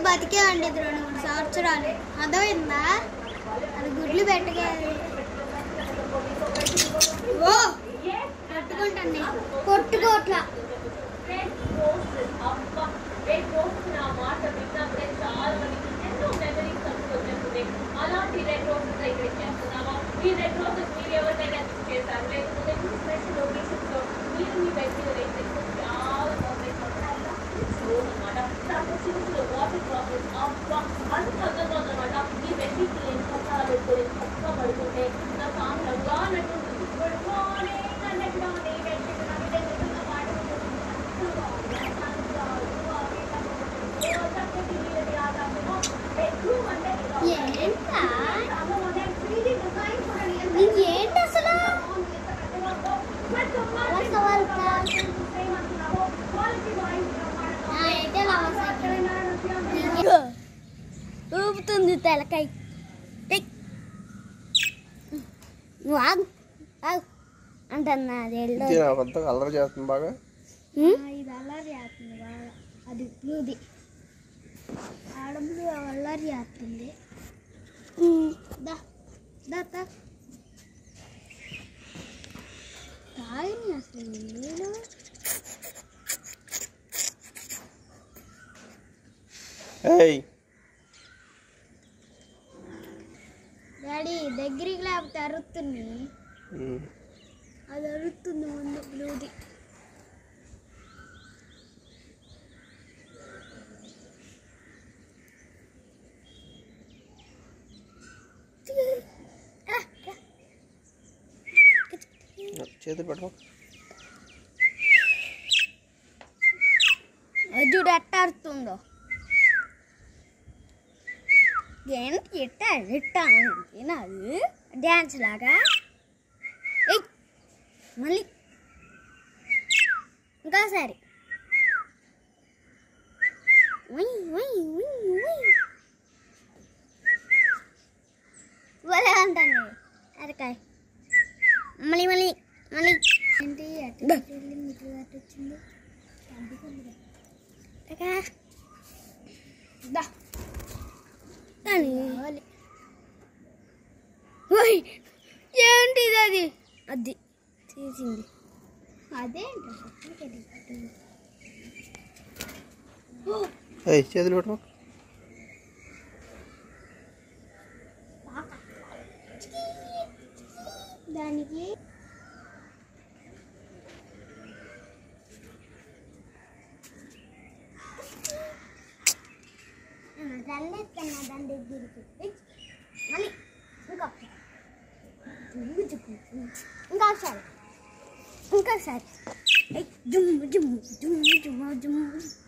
బతికే ఉండేది రెండు మూడు సంవత్సరాలు అర్థమైందా అది గుడ్లు పెట్టగా ఓ కొట్టుకుంటాను నేను కొట్టుకోట్లా రెడ్ రోసెస్ అబ్బ రెడ్ రోసెస్ నా మాట విన్నప్పుడే చాలా మందికి ఎన్నో మెమరీస్ వచ్చేస్తుంది అలాంటి రెడ్ రోసెస్ ఇక్కడ చేస్తున్నావా ఈ రెడ్ రోసెస్ మీరు ఎవరికైనా గిఫ్ట్ చేశారు లేకపోతే మీ స్పెషల్ ఒకేషన్స్ లో మీరు మీ వ్యక్తి వేస్తే చాలా పర్ఫెక్ట్ సో అనమాట దాంట్లో చిన్న చిన్న వాటర్ డ్రాప్లెస్ అబ్బా అంత చక్కగా ఉందన్నమాట ఈ వ్యక్తికి ఎంత చాలా పెట్టుకొని చక్కగా పడుకుంటే నా సాంగ్లంగా అన్నట్టుంది గుడ్ మార్నింగ్ అన్నట్టుగా ఉంది ఈ వ్యక్తికి నాకు తెలిసిన పాట ఏంటా నీకేంటి అసలు అలా సవాల్ అయితే ఊపుతుంది తలకాయ ఏయ్. నువ్వు ఆగు ఆగు అంటున్నా అది ఎల్లో ఇది నా కొత్త కలర్ చేస్తుంది బాగా ఇది అల్లరి చేస్తుంది బాగా అది బ్లూది ఆడ బ్లూ అల్లరి చేస్తుంది దా దా తా తాగిని అసలు నేను ఏయ్ డాడీ దగ్గరికి లేకపోతే అరుతుంది ఉమ్. అది అరుతుంది ముందు బ్లూది చేతి పెట్టు చూడు ఎట్ట అరుతుందో ఏంటి ఎట్ట ఎట్ట నాది డ్యాన్స్ లాగా ఏయ్ మళ్ళీ ఇంకోసారి ఉయ్, ఉయ్, ఉయ్, ఉయ్. భలే ఉంటుంది అరకాయ మళ్ళీ మళ్ళీ మళ్ళీ ఏంటి అట్లా ఇట్లా వచ్చింది అక్క దా కానీ ఓయ్ ఏంటిది అది అది తీసింది అదేంటి ఏయ్ చేతులు పెట్టు దానికి దండెక్కన్నా దాని దగ్గరికి మళ్ళీ ఇంకొకసారి ఇంకొకసారి ఇంకొకసారి ఏయ్, జుమ్ము జుమ్ము జుమ్ము జుమ్ము జుమ్ము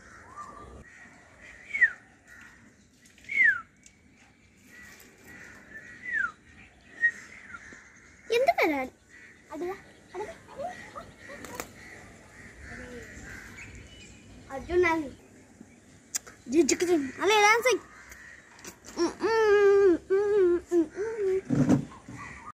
ఎందుకు అలా అదిగా అదిగా అర్జున్ అది జిజ్జుకు అలా డాన్స్